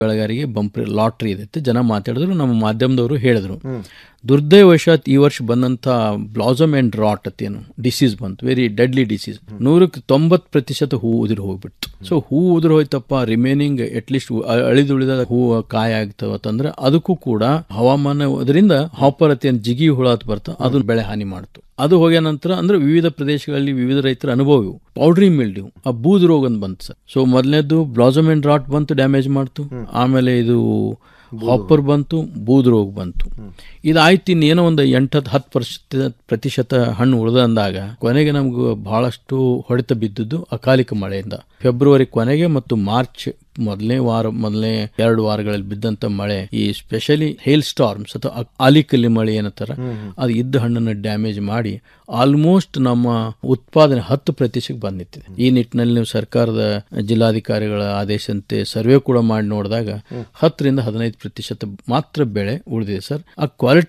ಬೆಳೆಗಾರಿಗೆ ಬಂಪ್ರಿ lottery ಇದೆ ಜನ ಮಾತಾಡಿದ್ರು ನಮ್ಮ ಮಾಧ್ಯಮದವರು ಹೇಳಿದ್ರು ದುರ್ದೈವಶಾತ್ ಈ ವರ್ಷ ಬಂದಂಥ ಬ್ಲಾಸಮ್ ಅಂಡ್ ರಾಟ್ ಅತ್ತೇನು ಡಿಸೀಸ್ ಬಂತು ವೆರಿ ಡೆಡ್ಲಿ ಡಿಸೀಸ್ ನೂರಕ್ಕೆ ತೊಂಬತ್ತು ಪ್ರತಿಶತ ಹೂ ಉದುರಿ ಹೋಗ್ಬಿಡ್ತು ಸೊ ಹೂ ಉದುರಿ ಹೋಯ್ತಪ್ಪ ರಿಮೈನಿಂಗ್ ಅಟ್ಲೀಸ್ಟ್ ಅಳಿದುಳಿದ ಹೂ ಕಾಯ ಆಗ್ತವ ಅಂತಂದ್ರೆ ಅದಕ್ಕೂ ಕೂಡ ಹವಾಮಾನ ಅದರಿಂದ ಹಾಪರ್ ಅತಿ ಜಿಗಿ ಹುಳ ಅಂತ ಬರ್ತಾ ಅದನ್ನ ಬೆಳೆ ಹಾನಿ ಮಾಡ್ತು ಅದು ಹೋಗ್ಯ ನಂತರ ಅಂದ್ರೆ ವಿವಿಧ ಪ್ರದೇಶಗಳಲ್ಲಿ ವಿವಿಧ ರೈತರ ಅನುಭವ ಇವು ಪೌಡ್ರಿ ಮಿಲ್ಡ್ಯೂ ಆ ಬೂದ್ ರೋಗ ಅಂತ ಬಂತು ಸರ್ ಸೊ ಮೊದಲನೇದು ಬ್ಲಾಸಮ್ ಅಂಡ್ ರಾಟ್ ಬಂತು ಡ್ಯಾಮೇಜ್ ಮಾಡ್ತು ಆಮೇಲೆ ಇದು ಹಾಪರ್ ಬಂತು ಬೂದ್ ರೋಗ ಬಂತು ಇದಾಯ್ತು ಇನ್ನೇನೋ ಒಂದು ಎಂಟತ್ತು ಹತ್ತು ಪ್ರತಿಶತ ಪ್ರತಿಶತ ಹಣ್ಣು ಉಳಿದ ಅಂದಾಗ ಕೊನೆಗೆ ನಮ್ಗೆ ಬಹಳಷ್ಟು ಹೊಡೆತ ಬಿದ್ದದ್ದು ಅಕಾಲಿಕ ಮಳೆಯಿಂದ ಫೆಬ್ರವರಿ ಕೊನೆಗೆ ಮತ್ತು ಮಾರ್ಚ್ ಮೊದಲನೇ ವಾರ ಮೊದಲನೇ ಎರಡು ವಾರಗಳಲ್ಲಿ ಬಿದ್ದಂತ ಮಳೆ ಈ ಸ್ಪೆಷಲಿ ಹೇಲ್ ಸ್ಟಾರ್ಮ್ಸ್ ಅಥವಾ ಅ- ಆಲಿಕಲ್ಲಿ ಮಳೆ ಏನಂತಾರ ಅದು ಇದ್ದ ಹಣ್ಣನ್ನು ಡ್ಯಾಮೇಜ್ ಮಾಡಿ ಆಲ್ಮೋಸ್ಟ್ ನಮ್ಮ ಉತ್ಪಾದನೆ ಹತ್ತು ಪ್ರತಿಶತ ಬಂದಿತ್ತಿದೆ ಈ ನಿಟ್ಟಿನಲ್ಲಿ ನೀವು ಸರ್ಕಾರದ ಜಿಲ್ಲಾಧಿಕಾರಿಗಳ ಆದೇಶಂತೆ ಸರ್ವೆ ಕೂಡ ಮಾಡಿ ನೋಡಿದಾಗ ಹತ್ತರಿಂದ ಹದಿನೈದು ಪ್ರತಿಶತ ಮಾತ್ರ ಬೆಳೆ ಉಳಿದಿದೆ ಸರ್ ಆ ಕ್ವಾಲಿಟಿ